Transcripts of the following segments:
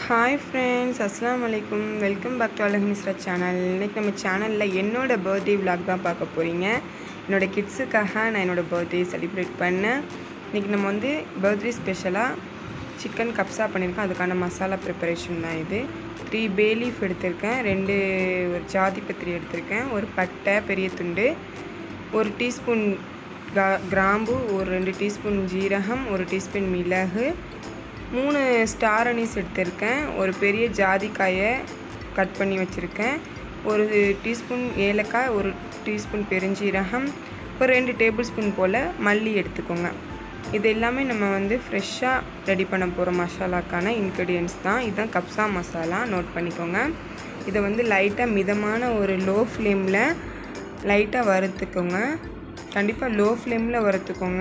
hi friends அஸ்ஸலாமு அலைக்கும் welcome back to அலஹிஸ்ரா சேனல் இன்றைக்கி நம்ம சேனலில் என்னோட பர்த்டே vlog தான் பார்க்க போகிறீங்க என்னோடய கிட்ஸுக்காக நான் என்னோடய பர்த்டே செலிப்ரேட் பண்ணேன் இன்றைக்கி நம்ம வந்து பர்த்டே ஸ்பெஷலாக சிக்கன் கப்ஸா பண்ணியிருக்கோம் அதுக்கான மசாலா ப்ரிப்பரேஷன் தான் இது த்ரீ பே லீஃப் எடுத்திருக்கேன் ரெண்டு ஒரு ஜாதி பத்திரி எடுத்திருக்கேன் ஒரு பட்டை பெரிய துண்டு ஒரு டீஸ்பூன் கா- கிராம்பு ஒரு ரெண்டு டீஸ்பூன் ஜீரகம் ஒரு டீஸ்பூன் மிளகு மூணு ஸ்டார் அனீஸ் எடுத்திருக்கேன் ஒரு பெரிய ஜாதிக்காயை கட் பண்ணி வச்சுருக்கேன் ஒரு டீஸ்பூன் ஏலக்காய் ஒரு டீஸ்பூன் பெருஞ்சீரகம் ஒரு ரெண்டு டேபிள் ஸ்பூன் போல் மல்லி எடுத்துக்கோங்க இது எல்லாமே நம்ம வந்து ஃப்ரெஷ்ஷாக ரெடி பண்ண போகிற மசாலாக்கான இன்க்ரீடியன்ஸ் தான் இதுதான் கப்சா மசாலா நோட் பண்ணிக்கோங்க இதை வந்து லைட்டாக மிதமான ஒரு லோ ஃப்ளேமில் லைட்டாக வறுத்துக்கோங்க கண்டிப்பாக லோ ஃப்ளேமில் வறுத்துக்கோங்க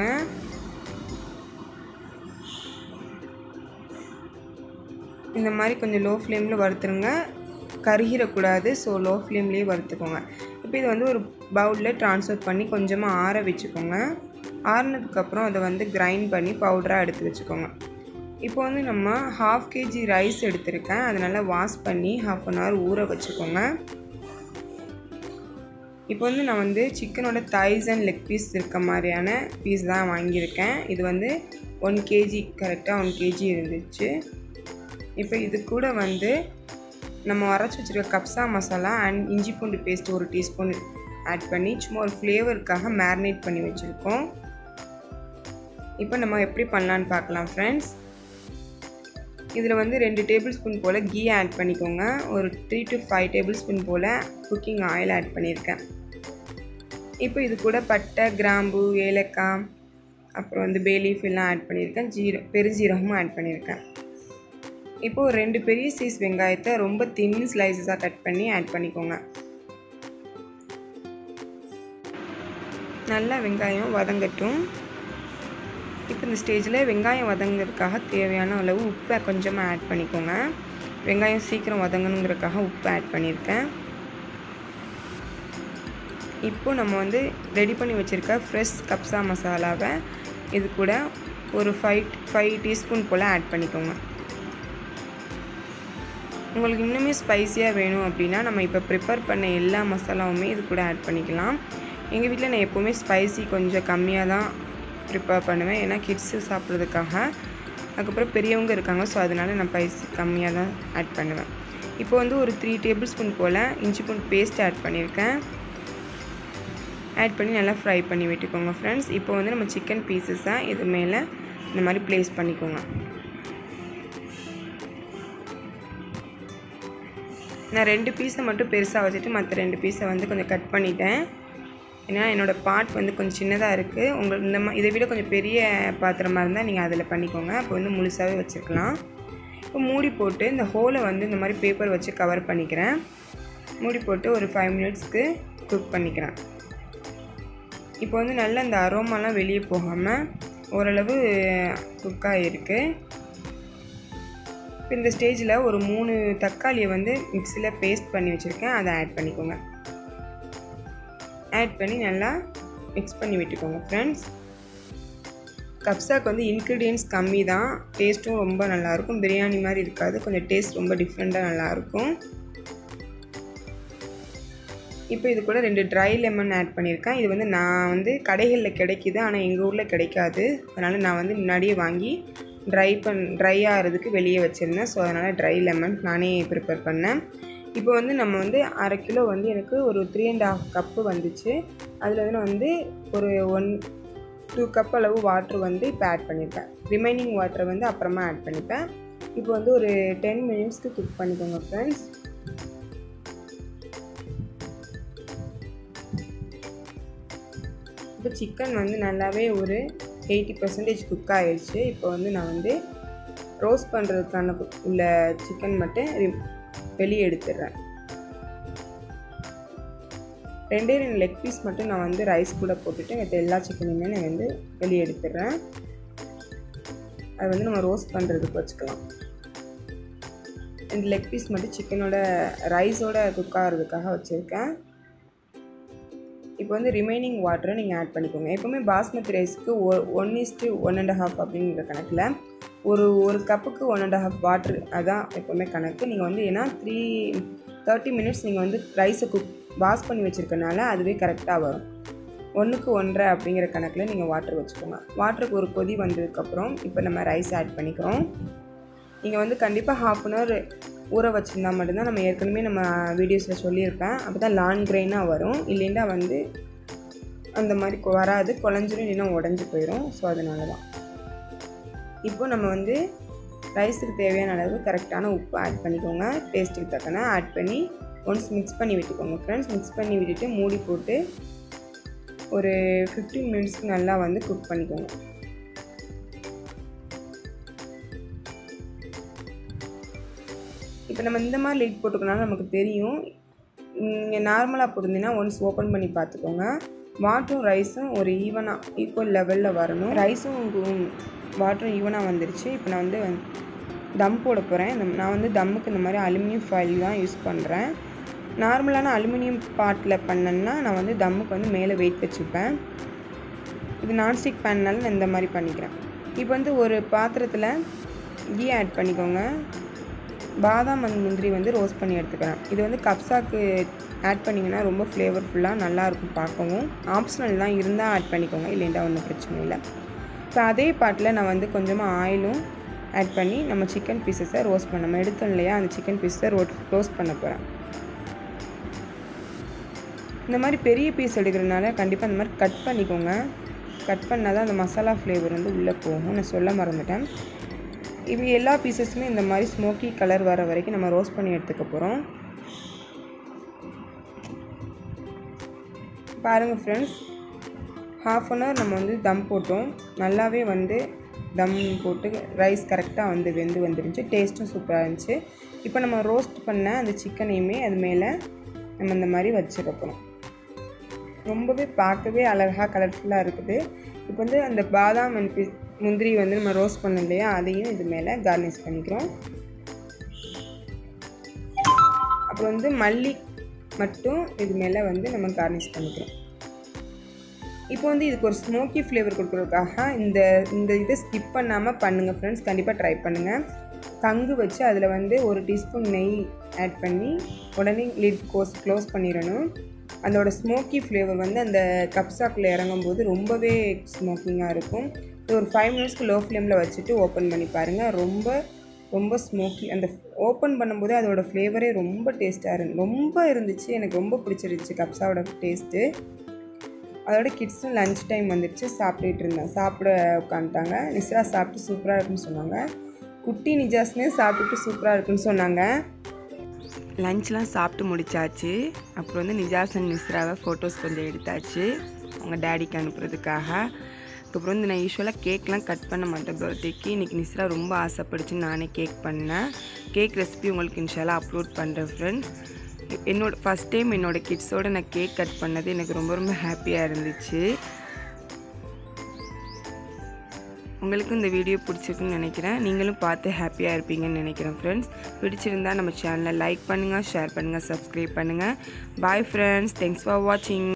இந்த மாதிரி கொஞ்சம் லோ ஃப்ளேமில் வறுத்துருங்க கருகிடக்கூடாது ஸோ லோ ஃப்ளேம்லேயே வறுத்துக்கோங்க இப்போ இது வந்து ஒரு பவுலில் ட்ரான்ஸ்ஃபர் பண்ணி கொஞ்சமாக ஆற வச்சுக்கோங்க ஆறுனதுக்கப்புறம் அதை வந்து கிரைண்ட் பண்ணி பவுடராக எடுத்து வச்சுக்கோங்க இப்போ வந்து நம்ம ஹாஃப் கேஜி ரைஸ் எடுத்திருக்கேன் அதனால் வாஷ் பண்ணி ஹாஃப் அன் ஹவர் ஊற வச்சுக்கோங்க இப்போ வந்து நான் வந்து சிக்கனோட தைஸ் அண்ட் லெக் பீஸ் இருக்க மாதிரியான பீஸ் தான் வாங்கியிருக்கேன் இது வந்து ஒன் கேஜி கரெக்டாக ஒன் கேஜி இருந்துச்சு இப்போ இது கூட வந்து நம்ம அரைச்சி வச்சுருக்க கப்சா மசாலா அண்ட் இஞ்சி பூண்டு பேஸ்ட் ஒரு டீஸ்பூன் ஆட் பண்ணி சும்மா ஒரு ஃப்ளேவருக்காக மேரினேட் பண்ணி வச்சுருக்கோம் இப்போ நம்ம எப்படி பண்ணலான்னு பார்க்கலாம் ஃப்ரெண்ட்ஸ் இதில் வந்து ரெண்டு டேபிள் ஸ்பூன் போல் கீ ஆட் பண்ணிக்கோங்க ஒரு three to five tablespoon போல் குக்கிங் ஆயில் ஆட் பண்ணியிருக்கேன் இப்போ இது கூட பட்டை கிராம்பு ஏலக்காய் அப்புறம் வந்து பேலீஃப் எல்லாம் ஆட் பண்ணியிருக்கேன் ஜீர பெருஞ்சீரகமும் ஆட் பண்ணியிருக்கேன் இப்போ ஒரு ரெண்டு பெரிய சைஸ் வெங்காயத்தை ரொம்ப தின் ஸ்லைசஸாக கட் பண்ணி ஆட் பண்ணிக்கோங்க நல்லா வெங்காயம் வதங்கட்டும் இப்போ இந்த ஸ்டேஜில் வெங்காயம் வதங்குறதுக்காக தேவையான அளவு உப்பை கொஞ்சமாக ஆட் பண்ணிக்கோங்க வெங்காயம் சீக்கிரம் வதங்கணுங்கிறதுக்காக உப்பு ஆட் பண்ணியிருக்கேன் இப்போ நம்ம வந்து ரெடி பண்ணி வச்சுருக்க ஃப்ரெஷ் கப்சா மசாலாவை இது கூட ஒரு ஃபைவ் ஃபைவ் டீஸ்பூன் போல் ஆட் பண்ணிக்கோங்க உங்களுக்கு இன்னுமே ஸ்பைஸியாக வேணும் அப்படின்னா நம்ம இப்போ ப்ரிப்பேர் பண்ண எல்லா மசாலாவுமே இது கூட ஆட் பண்ணிக்கலாம் எங்கள் வீட்டில் நான் எப்போவுமே ஸ்பைசி கொஞ்சம் கம்மியாக தான் ப்ரிப்பேர் பண்ணுவேன் ஏன்னா கிட்ஸு சாப்பிட்றதுக்காக அதுக்கப்புறம் பெரியவங்க இருக்காங்க ஸோ அதனால் நான் ஸ்பைசி கம்மியாக தான் ஆட் பண்ணுவேன் இப்போ வந்து ஒரு த்ரீ டேபிள் ஸ்பூன் போல் இஞ்சி பூண்டு பேஸ்ட் ஆட் பண்ணியிருக்கேன் ஆட் பண்ணி நல்லா ஃப்ரை பண்ணி விட்டுக்கோங்க ஃப்ரெண்ட்ஸ் இப்போ வந்து நம்ம சிக்கன் பீசஸை இது மேலே இந்த மாதிரி ப்ளேஸ் பண்ணிக்கோங்க நான் ரெண்டு பீஸை மட்டும் பெருசாக வச்சுட்டு மற்ற ரெண்டு பீஸை வந்து கொஞ்சம் கட் பண்ணிட்டேன் ஏன்னா என்னோடய பார்ட் வந்து கொஞ்சம் சின்னதாக இருக்குது உங்களுக்கு இந்த மா இதை விட கொஞ்சம் பெரிய பாத்திரமாக இருந்தால் நீங்கள் அதில் பண்ணிக்கோங்க அப்போ வந்து முழுசாகவே வச்சுருக்கலாம் இப்போ மூடி போட்டு இந்த ஹோலை வந்து இந்த மாதிரி பேப்பர் வச்சு கவர் பண்ணிக்கிறேன் மூடி போட்டு ஒரு ஃபைவ் மினிட்ஸ்க்கு குக் பண்ணிக்கிறேன் இப்போ வந்து நல்லா இந்த அரோமாலாம் வெளியே போகாமல் ஓரளவு குக் ஆகிருக்கு இப்போ இந்த ஸ்டேஜில் ஒரு மூணு தக்காளியை வந்து மிக்சியில் பேஸ்ட் பண்ணி வச்சுருக்கேன் அதை ஆட் பண்ணிக்கோங்க ஆட் பண்ணி நல்லா மிக்ஸ் பண்ணி விட்டுக்கோங்க ஃப்ரெண்ட்ஸ் கப்ஸாக்கு வந்து இன்க்ரீடியன்ஸ் கம்மி தான் டேஸ்ட்டும் ரொம்ப நல்லாயிருக்கும் பிரியாணி மாதிரி இருக்காது கொஞ்சம் டேஸ்ட் ரொம்ப டிஃப்ரெண்ட்டாக நல்லாயிருக்கும் இப்போ இது கூட ரெண்டு ட்ரை லெமன் ஆட் பண்ணியிருக்கேன் இது வந்து நான் வந்து கடைகளில் கிடைக்கிது ஆனால் எங்கள் ஊரில் கிடைக்காது அதனால் நான் வந்து முன்னாடியே வாங்கி ட்ரை பண் ட்ரை ஆகிறதுக்கு வெளியே வச்சுருந்தேன் ஸோ அதனால் ட்ரை லெமன் நானே ப்ரிப்பேர் பண்ணேன் இப்போ வந்து நம்ம வந்து அரை கிலோ வந்து எனக்கு ஒரு த்ரீ அண்ட் ஹாஃப் கப்பு வந்துச்சு அதில் வந்து நான் வந்து ஒரு ஒன் டூ கப் அளவு வாட்ரு வந்து இப்போ ஆட் பண்ணியிருக்கேன் ரிமைனிங் வாட்டரை வந்து அப்புறமா ஆட் பண்ணிப்பேன் இப்போ வந்து ஒரு டென் மினிட்ஸ்க்கு குக் பண்ணிக்கோங்க ஃப்ரெண்ட்ஸ் இப்போ சிக்கன் வந்து நல்லாவே ஒரு எயிட்டி பர்சன்டேஜ் குக் ஆகிடுச்சு இப்போ வந்து நான் வந்து ரோஸ்ட் பண்ணுறதுக்கான உள்ள சிக்கன் மட்டும் ரி- வெளியே எடுத்துடுறேன் ரெண்டே ரெண்டு லெக் பீஸ் மட்டும் நான் வந்து ரைஸ் கூட போட்டுட்டு மற்ற எல்லா சிக்கனையுமே நான் வந்து வெளியே எடுத்துடுறேன் அது வந்து நம்ம ரோஸ்ட் பண்ணுறதுக்கு வச்சுக்கலாம் இந்த லெக் பீஸ் மட்டும் சிக்கனோட ரைஸோட குக் ஆகிறதுக்காக வச்சுருக்கேன் இப்போ வந்து ரிமைனிங் வாட்டரை நீங்கள் ஆட் பண்ணிக்கோங்க எப்போவுமே பாஸ்மதி ரைஸ்க்கு ஒ one is to one and half அப்படிங்கிற கணக்கில் ஒரு ஒரு கப்புக்கு ஒன் அண்ட் ஹாஃப் வாட்ரு அதான் எப்போவுமே கணக்கு நீங்கள் வந்து ஏன்னா த்ரீ தேர்ட்டி மினிட்ஸ் நீங்கள் வந்து ரைஸை குக் வாஷ் பண்ணி வச்சுருக்கனால அதுவே கரெக்டாக வரும் ஒன்றுக்கு ஒன்றரை அப்படிங்கிற கணக்கில் நீங்கள் வாட்டர் வச்சுக்கோங்க வாட்டருக்கு ஒரு கொதி வந்ததுக்கப்புறம் இப்போ நம்ம ரைஸ் ஆட் பண்ணிக்கிறோம் நீங்கள் வந்து கண்டிப்பாக ஹாஃப் அன் ஹவர் ஊற வச்சுருந்தா மட்டும்தான் நம்ம ஏற்கனவே நம்ம வீடியோஸில் சொல்லியிருப்பேன் அப்போ தான் லான் கிரெயினாக வரும் இல்லைன்னா வந்து அந்த மாதிரி கொ- வராது குழஞ்சிரும் இல்லைன்னா உடஞ்சி போயிடும் ஸோ அதனால தான் இப்போ நம்ம வந்து ரைஸுக்கு தேவையான அளவு கரெக்டான உப்பு ஆட் பண்ணிக்கோங்க டேஸ்ட்டுக்கு தக்கன ஆட் பண்ணி ஒன்ஸ் மிக்ஸ் பண்ணி விட்டுக்கோங்க ஃப்ரெண்ட்ஸ் மிக்ஸ் பண்ணி விட்டுட்டு மூடி போட்டு ஒரு ஃபிஃப்டீன் மினிட்ஸ்க்கு நல்லா வந்து குக் பண்ணிக்கோங்க இப்போ நம்ம இந்த மாதிரி லைட் போட்டுக்கனால நமக்கு தெரியும் நீங்கள் நார்மலாக போட்டிருந்தீங்கன்னா ஒன்ஸ் ஓப்பன் பண்ணி பார்த்துக்கோங்க வாட்டரும் ரைஸும் ஒரு ஈவனாக ஈக்குவல் லெவலில் வரணும் ரைஸும் வாட்டரும் ஈவனாக வந்துருச்சு இப்போ நான் வந்து தம் போட போகிறேன் நான் வந்து தம்முக்கு இந்த மாதிரி அலுமினியம் ஃபாயில் தான் யூஸ் பண்ணுறேன் நார்மலான அலுமினியம் பாட்டில் பண்ணேன்னா நான் வந்து தம்முக்கு வந்து மேலே வெயிட் வச்சுப்பேன் இது நான்ஸ்டிக் பேன்னால நான் இந்த மாதிரி பண்ணிக்கிறேன் இப்போ வந்து ஒரு பாத்திரத்தில் கீ ஆட் பண்ணிக்கோங்க பாதாம் and முந்திரி வந்து ரோஸ்ட் பண்ணி எடுத்துக்கிறேன் இது வந்து கப்ஸாக்கு ஆட் பண்ணிங்கன்னா ரொம்ப ஃப்ளேவர்ஃபுல்லாக நல்லாயிருக்கும் பார்க்கவும் ஆப்ஷனல் தான் இருந்தால் ஆட் பண்ணிக்கோங்க இல்லைண்டா ஒன்றும் பிரச்சனை இல்லை இப்போ அதே பாட்டில் நான் வந்து கொஞ்சமாக ஆயிலும் ஆட் பண்ணி நம்ம சிக்கன் பீசஸை ரோஸ்ட் பண்ண நம்ம எடுத்தோம் இல்லையா அந்த சிக்கன் பீஸை ரோ ரோஸ்ட் பண்ண போகிறேன் இந்த மாதிரி பெரிய பீஸ் எடுக்கிறதுனால கண்டிப்பாக இந்த மாதிரி கட் பண்ணிக்கோங்க கட் பண்ணால் தான் அந்த மசாலா ஃப்ளேவர் வந்து உள்ளே போகும் நான் சொல்ல மறந்துட்டேன் இது எல்லா பீசஸுமே இந்த மாதிரி ஸ்மோக்கி கலர் வர வரைக்கும் நம்ம ரோஸ்ட் பண்ணி எடுத்துக்க போகிறோம் பாருங்கள் ஃப்ரெண்ட்ஸ் ஹாஃப் அன் ஹவர் நம்ம வந்து தம் போட்டோம் நல்லாவே வந்து தம் போட்டு ரைஸ் கரெக்டாக வந்து வெந்து வந்துருந்துச்சு டேஸ்ட்டும் சூப்பராக இருந்துச்சு இப்போ நம்ம ரோஸ்ட் பண்ண அந்த சிக்கனையுமே அது மேலே நம்ம இந்த மாதிரி வச்சுக்க போகிறோம் ரொம்பவே பார்க்கவே அழகாக கலர்ஃபுல்லாக இருக்குது இப்போ வந்து அந்த பாதாம் and பி- முந்திரி வந்து நம்ம ரோஸ்ட் பண்ணோம் இல்லையா அதையும் இது மேலே கார்னிஷ் பண்ணிக்கிறோம் அப்புறம் வந்து மல்லி மட்டும் இது மேலே வந்து நம்ம கார்னிஷ் பண்ணிக்கிறோம் இப்போ வந்து இதுக்கு ஒரு ஸ்மோக்கி ஃப்ளேவர் கொடுக்குறதுக்காக இந்த இந்த இதை ஸ்கிப் பண்ணாமல் பண்ணுங்கள் ஃப்ரெண்ட்ஸ் கண்டிப்பாக ட்ரை பண்ணுங்கள் கங்கு வச்சு அதில் வந்து ஒரு டீஸ்பூன் நெய் ஆட் பண்ணி உடனே லிட் கோஸ் க்ளோஸ் பண்ணிடணும் அதோட ஸ்மோக்கி ஃப்ளேவர் வந்து அந்த கப்ஸாக்குள்ளே இறங்கும்போது ரொம்பவே ஸ்மோக்கிங்காக இருக்கும் இது ஒரு ஃபைவ் மினிட்ஸ்க்கு லோ ஃப்ளேமில் வச்சுட்டு ஓப்பன் பண்ணி பாருங்கள் ரொம்ப ரொம்ப ஸ்மோக்கி அந்த ஓப்பன் பண்ணும்போது அதோட ஃப்ளேவரே ரொம்ப டேஸ்ட்டாக இருந்து ரொம்ப இருந்துச்சு எனக்கு ரொம்ப பிடிச்சிருந்துச்சு கப்ஸாவோட டேஸ்ட்டு அதோட கிட்ஸும் லஞ்ச் டைம் வந்துடுச்சு சாப்பிட்டுட்டு இருந்தேன் சாப்பிட உட்காந்துட்டாங்க நிஸ்ரா சாப்பிட்டு சூப்பராக இருக்குன்னு சொன்னாங்க குட்டி நிஜாஸ்மே சாப்பிட்டுட்டு சூப்பராக இருக்குன்னு சொன்னாங்க லஞ்ச்லாம் சாப்பிட்டு முடிச்சாச்சு அப்புறம் வந்து நிஜாஸ் அண்ட் நிஸ்ராவை ஃபோட்டோஸ் கொஞ்சம் எடுத்தாச்சு அவங்க டேடிக்கு அனுப்புறதுக்காக அதுக்கப்புறம் வந்து நான் யூஸ்வலாக கேக்லாம் கட் பண்ண மாட்டேன் பர்த்டேக்கு இன்றைக்கி நிஸ்ரா ரொம்ப ஆசைப்படுச்சு நானே கேக் பண்ணேன் கேக் ரெசிபி உங்களுக்கு இன்ஷாலாக அப்லோட் பண்ணுறேன் ஃப்ரெண்ட்ஸ் என்னோட ஃபஸ்ட் டைம் என்னோட கிட்ஸோட நான் கேக் கட் பண்ணது எனக்கு ரொம்ப ரொம்ப ஹாப்பியாக இருந்துச்சு உங்களுக்கும் இந்த வீடியோ பிடிச்சிருக்குன்னு நினைக்கிறேன் நீங்களும் பார்த்து ஹாப்பியாக இருப்பீங்கன்னு நினைக்கிறேன் ஃப்ரெண்ட்ஸ் பிடிச்சிருந்தா நம்ம சேனலை லைக் பண்ணுங்கள் ஷேர் பண்ணுங்கள் சப்ஸ்கிரைப் பண்ணுங்கள் பாய் ஃப்ரெண்ட்ஸ் தேங்க்ஸ் ஃபார் வாட்சிங்